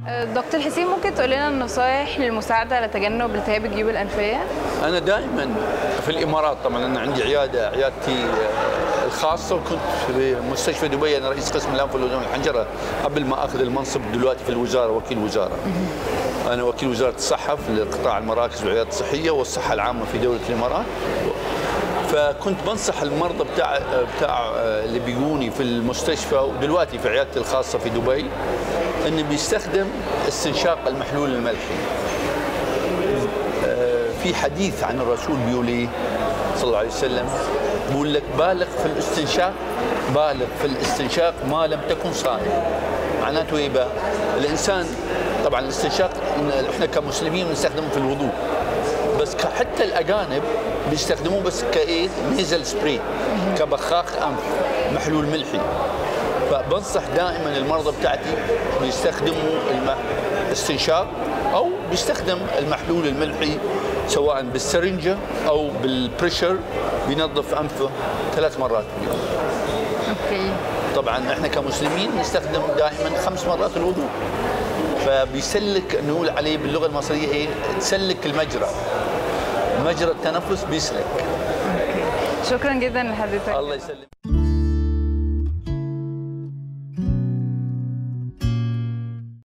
دكتور حسين ممكن تقول لنا النصائح للمساعده على تجنب التهاب الجيوب الانفيه؟ انا دائما في الامارات طبعا انا عندي عياده عيادتي الخاصه وكنت في مستشفى دبي انا رئيس قسم الانف والاذن والحنجره قبل ما اخذ المنصب دلوقتي في الوزاره وكيل وزاره. انا وكيل وزاره الصحه في قطاع المراكز والعيادات الصحيه والصحه العامه في دوله الامارات. فكنت بنصح المرضى بتاع بتاع اللي بيجوني في المستشفى ودلوقتي في عيادتي الخاصه في دبي انه بيستخدم استنشاق المحلول الملحي. في حديث عن الرسول بيقول ايه صلى الله عليه وسلم بيقول لك بالغ في الاستنشاق بالغ في الاستنشاق ما لم تكن صائم معناته ايه بقى؟ الانسان طبعا الاستنشاق احنا كمسلمين بنستخدمه في الوضوء بس حتى الاجانب بيستخدموه بس كايه نيزل سبراي كبخاخ انف محلول ملحي فبنصح دائما المرضى بتاعتي بيستخدموا الاستنشاق او بيستخدم المحلول الملحي سواء بالسرنجه او بالبريشر بينظف انفه ثلاث مرات باليوم. اوكي طبعا احنا كمسلمين نستخدم دائما خمس مرات الوضوء. فبيسلك نقول عليه باللغه المصريه ايه؟ تسلك المجرى. مجرى التنفس بيسلك. شكرا جدا لحضرتك الله يسلمك.